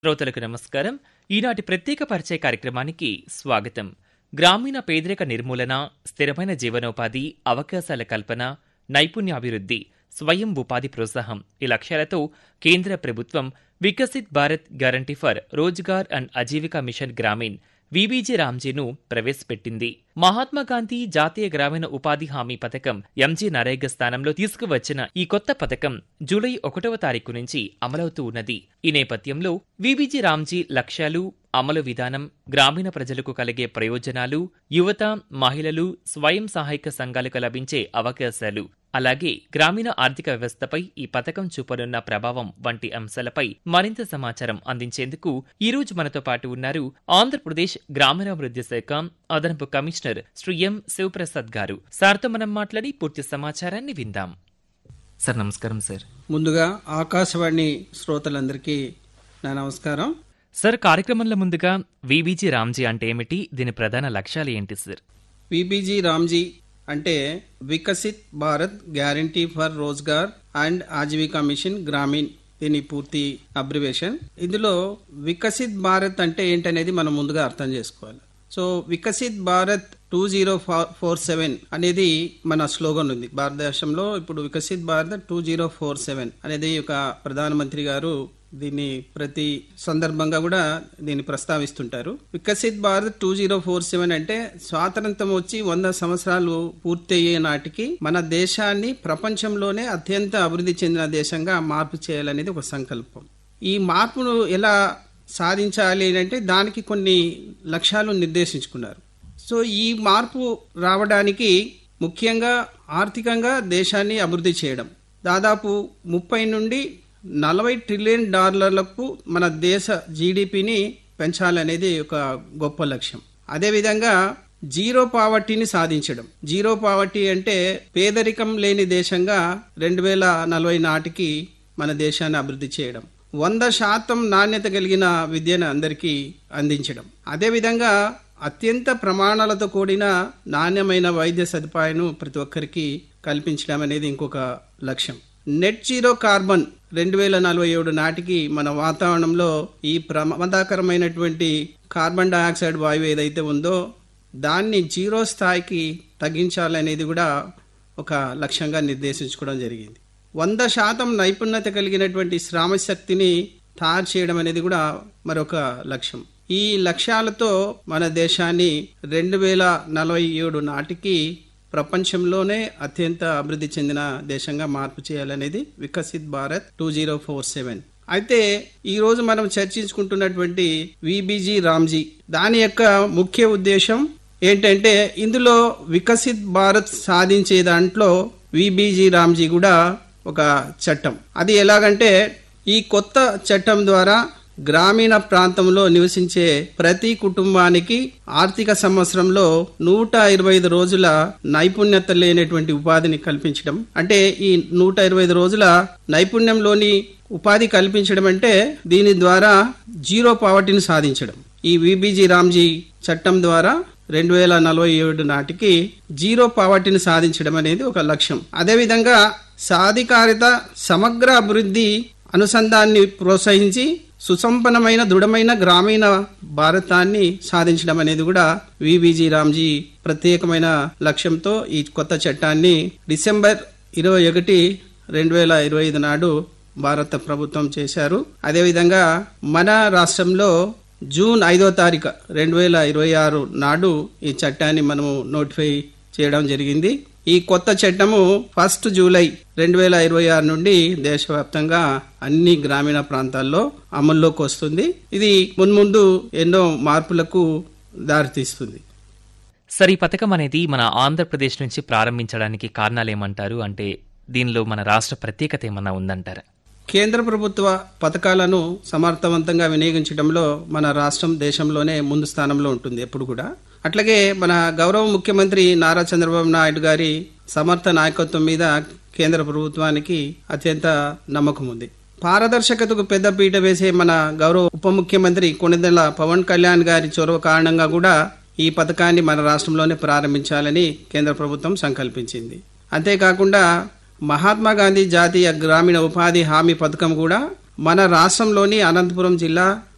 శ్రోతలకు నమస్కారం ఈనాటి ప్రత్యేక పరిచయ కార్యక్రమానికి స్వాగతం గ్రామీణ పేదరిక నిర్మూలన స్థిరమైన జీవనోపాధి అవకాశాల కల్పన నైపుణ్యాభివృద్ధి స్వయం ఉపాధి ప్రోత్సాహం ఈ లక్ష్యాలతో కేంద్ర ప్రభుత్వం Viksit Bharat guarantee for Rozgar and Ajeevika mission Gramin V B G రామ్జీను ప్రవేశపెట్టింది మహాత్మా గాంధీ జాతీయ గ్రామీణ ఉపాధి హామీ పథకం ఎంజీ నరేగా స్థానంలో తీసుకువచ్చిన ఈ కొత్త పథకం జూలై ఒకటవ తారీఖు నుంచి అమలవుతూ ఉన్నది ఈ నేపథ్యంలో విబీజీ రామ్జీ లక్ష్యాలు అమలు విధానం గ్రామీణ ప్రజలకు కలిగే ప్రయోజనాలు యువత మహిళలు స్వయం సహాయక సంఘాలకు లభించే అవకాశాలు అలాగే గ్రామీణ ఆర్థిక వ్యవస్థపై ఈ పథకం చూపనున్న ప్రభావం వంటి అంశాలపై మరింత సమాచారం అందించేందుకు ఈ రోజు మనతో పాటు ఉన్నారు ఆంధ్రప్రదేశ్ గ్రామీణాభివృద్ధి శాఖ అదనపు కమిషనర్ శ్రీ ఎం శివప్రసాద్ గారు సార్తో మనం మాట్లాడి పూర్తి సమాచారాన్ని విందాం సార్ నమస్కారం సార్ ముందుగా ఆకాశవాణి శ్రోతలందరికీ నా నమస్కారం సార్ కార్యక్రమంలో ముందుగా విబీజీ రామ్జీ అంటే ఏమిటి దీని ప్రధాన లక్ష్యాలు ఏంటి సార్ విబీజీ రామ్జీ అంటే Viksit Bharat guarantee for Rozgar and Ajeevika mission Gramin దీని పూర్తి అబ్రివేషన్ ఇందులో వికసిత్ భారత్ అంటే ఏంటనేది మనం ముందుగా అర్థం చేసుకోవాలి so Viksit Bharat two zero four seven అనేది మన స్లోగన్ ఉంది భారతదేశంలో ఇప్పుడు Viksit Bharat two zero four seven అనేది ఒక ప్రధానమంత్రి గారు దీన్ని ప్రతి సందర్భంగా కూడా దీన్ని ప్రస్తావిస్తుంటారు Viksit Bharat two zero four seven అంటే స్వాతంత్రం వచ్చి వంద సంవత్సరాలు పూర్తయ్యే నాటికి మన దేశాన్ని ప్రపంచంలోనే అత్యంత అభివృద్ధి చెందిన దేశంగా మార్పు చేయాలనేది ఒక సంకల్పం ఈ మార్పును ఎలా సాధించాలి అంటే దానికి కొన్ని లక్ష్యాలు నిర్దేశించుకున్నారు సో ఈ మార్పు రావడానికి ముఖ్యంగా ఆర్థికంగా దేశాన్ని అభివృద్ధి చేయడం దాదాపు ముప్పై నుండి నలభై ట్రిలియన్ డాలర్లకు మన దేశ జీడిపిని పెంచాలనేది ఒక గొప్ప లక్ష్యం అదేవిధంగా జీరో పావర్టీని సాధించడం జీరో పావర్టీ అంటే పేదరికం లేని దేశంగా రెండు వేల నలభై నాటికి మన దేశాన్ని అభివృద్ధి చేయడం వంద శాతం నాణ్యత కలిగిన విద్యను అందరికీ అందించడం అదేవిధంగా అత్యంత ప్రమాణాలతో కూడిన నాణ్యమైన వైద్య సదుపాయాన్ని ప్రతి ఒక్కరికి కల్పించడం అనేది ఇంకొక లక్ష్యం నెట్ జీరో కార్బన్ రెండు వేల నలభై ఏడు నాటికి మన వాతావరణంలో ఈ ప్రమాదకరమైనటువంటి కార్బన్ డయాక్సైడ్ వాయువు ఏదైతే ఉందో దాన్ని జీరో స్థాయికి తగ్గించాలనేది కూడా ఒక లక్ష్యంగా నిర్దేశించుకోవడం జరిగింది వంద శాతం నైపుణ్యత కలిగినటువంటి శ్రామశక్తిని తయారు చేయడం అనేది కూడా మరొక లక్ష్యం ఈ లక్ష్యాలతో మన దేశాన్ని రెండు వేల నలభై ఏడు నాటికి ప్రపంచంలోనే అత్యంత అభివృద్ధి చెందిన దేశంగా మార్పు చేయాలనేది Viksit Bharat two zero four seven అయితే ఈ రోజు మనం చర్చించుకుంటున్నటువంటి విబీజీ రామ్జీ దాని యొక్క ముఖ్య ఉద్దేశం ఏంటంటే ఇందులో వికసిత్ భారత్ సాధించే దాంట్లో విబీజీ రామ్జీ కూడా ఒక చట్టం అది ఎలాగంటే ఈ కొత్త చట్టం ద్వారా గ్రామీణ ప్రాంతంలో నివసించే ప్రతి కుటుంబానికి ఆర్థిక సంవత్సరంలో నూట ఇరవై ఐదు రోజుల నైపుణ్యత లేనటువంటి ఉపాధిని కల్పించడం అంటే ఈ నూట ఇరవై ఐదు రోజుల నైపుణ్యంలోని ఉపాధి కల్పించడం అంటే దీని ద్వారా జీరో పావర్టీని సాధించడం ఈ విబీజీ రామ్జీ చట్టం ద్వారా రెండు వేల నలభై ఏడు నాటికి జీరో పావర్టీని సాధించడం అనేది ఒక లక్ష్యం అదేవిధంగా సాధికారిత సమగ్ర అభివృద్ధి అనుసంధాన్ని ప్రోత్సహించి సుసంపన్నమైన దృఢమైన గ్రామీణ భారతాన్ని సాధించడం అనేది కూడా విబీజీ రామ్జీ ప్రత్యేకమైన లక్ష్యంతో ఈ కొత్త చట్టాన్ని డిసెంబర్ ఇరవై ఒకటి రెండు వేల ఇరవై ఐదు నాడు భారత ప్రభుత్వం చేశారు అదేవిధంగా మన రాష్ట్రంలో జూన్ ఐదో తారీఖు రెండు వేల ఇరవై ఆరు నాడు ఈ చట్టాన్ని మనము నోటిఫై చేయడం జరిగింది ఈ కొత్త చట్టము ఫస్ట్ జూలై రెండు వేల ఇరవై ఆరు నుండి దేశవ్యాప్తంగా అన్ని గ్రామీణ ప్రాంతాల్లో అమల్లోకి వస్తుంది ఇది మున్ముందు ఎన్నో మార్పులకు దారితీస్తుంది సార్ ఈ పథకం అనేది మన ఆంధ్రప్రదేశ్ నుంచి ప్రారంభించడానికి కారణాలు ఏమంటారు అంటే దీనిలో మన రాష్ట్ర ప్రత్యేకత ఏమన్నా ఉందంటారా కేంద్ర ప్రభుత్వ పథకాలను సమర్థవంతంగా వినియోగించడంలో మన రాష్ట్రం దేశంలోనే ముందు స్థానంలో ఉంటుంది ఎప్పుడు కూడా అట్లాగే మన గౌరవ ముఖ్యమంత్రి నారా చంద్రబాబు నాయుడు గారి సమర్థ నాయకత్వం మీద కేంద్ర ప్రభుత్వానికి అత్యంత నమ్మకం ఉంది పారదర్శకతకు పెద్ద పీట వేసే మన గౌరవ ఉప ముఖ్యమంత్రి కొనిదెల పవన్ కళ్యాణ్ గారి చొరవ కారణంగా కూడా ఈ పథకాన్ని మన రాష్ట్రంలోనే ప్రారంభించాలని కేంద్ర ప్రభుత్వం సంకల్పించింది అంతేకాకుండా మహాత్మా గాంధీ జాతీయ గ్రామీణ ఉపాధి హామీ పథకం కూడా మన రాష్ట్రంలోని అనంతపురం జిల్లా